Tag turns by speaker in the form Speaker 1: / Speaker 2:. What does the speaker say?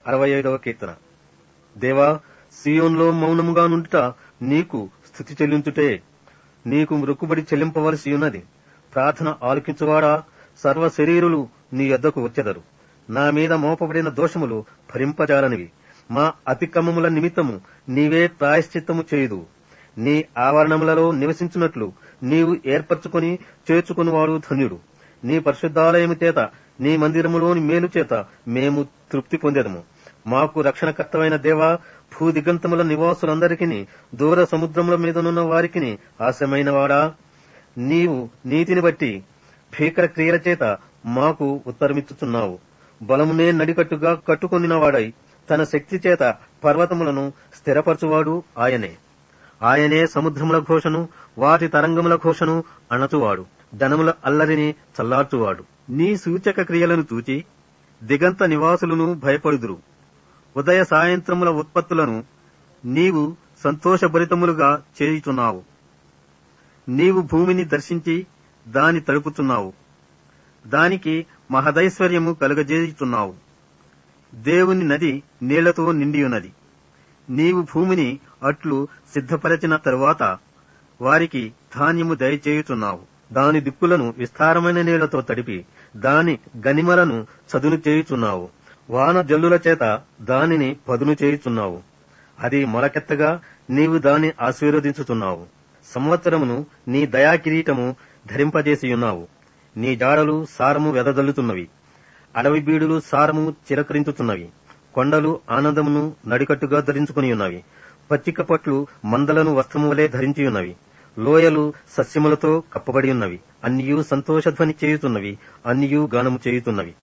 Speaker 1: అరవై ఐదవ కీర్తన దేవా సియోన్లో మౌనముగా నుండుట నీకు స్థుతి చెల్లించుటే నీకు మృక్కుబడి చెల్లింపవలసి ఉన్నది ప్రార్థన ఆలకించువాడా సర్వ శరీరులు నీ యొద్దకు వచ్చెదరు నా మీద మోపబడిన దోషములు భరింపజాలనివి మా అతిక్రమముల నిమిత్తము నీవే ప్రాయశ్చిత్తము చేయుదు నీ ఆవరణములలో నివసించున్నట్లు నీవు ఏర్పరచుకొని చేర్చుకునివాడు ధన్యుడు నీ పరిశుద్ధాలయము చేత నీ మందిరములోని మేలు చేత మేము తృప్తి పొందేదము మాకు రక్షణకర్తమైన దేవా భూదిగంతముల నివాసులందరికీ దూర సముద్రముల మీదనున్న వారికి ఆశమైన వాడా నీవు నీతిని బట్టి భీకర క్రియల చేత మాకు ఉత్తరమిచ్చుచున్నావు బలమునే నడికట్టుగా కట్టుకొనిన వాడై తన శక్తి చేత పర్వతములను స్థిరపరచువాడు ఆయనే ఆయనే సముద్రముల ఘోషను వాటి తరంగముల ఘోషను అణచువాడు ధనముల అల్లరిని చల్లార్చువాడు నీ సూచక క్రియలను చూచి దిగంత నివాసులను భయపడుదురు ఉదయ సాయంత్రముల ఉత్పత్తులను నీవు సంతోషభరితములుగా చేయుచున్నావు నీవు భూమిని దర్శించి దాని తడుపుచున్నావు దానికి మహదైశ్వర్యము కలుగజేయుచున్నావు దేవుని నది నీళ్లతో నిండియున్నది నీవు భూమిని అట్లు సిద్ధపరచిన తరువాత వారికి ధాన్యము దయచేయుచున్నావు దాని దిక్కులను విస్తారమైన నీళ్లతో తడిపి దాని గనిమలను చదును చేయుచున్నావు వాన జల్లుల చేత దానిని పదును చేయుచున్నావు అది మొలకెత్తగా నీవు దాన్ని ఆశీర్వదించుచున్నావు సంవత్సరమును నీ దయా కిరీటము ధరింపజేసియున్నావు నీ జాడలు సారము వెదజల్లుతున్నవి అడవి బీడులు సారము చిరకరించుతున్నవి కొండలు ఆనందమును నడికట్టుగా ధరించుకుని ఉన్నవి పచ్చిక పట్లు మందలను వస్త్రము వలె ధరించి ఉన్నవి లోయలు సస్యములతో కప్పబడి ఉన్నవి అన్నియు సంతోషధ్వని చేయుతున్నవి అన్నియు గానము చేయుతున్నవి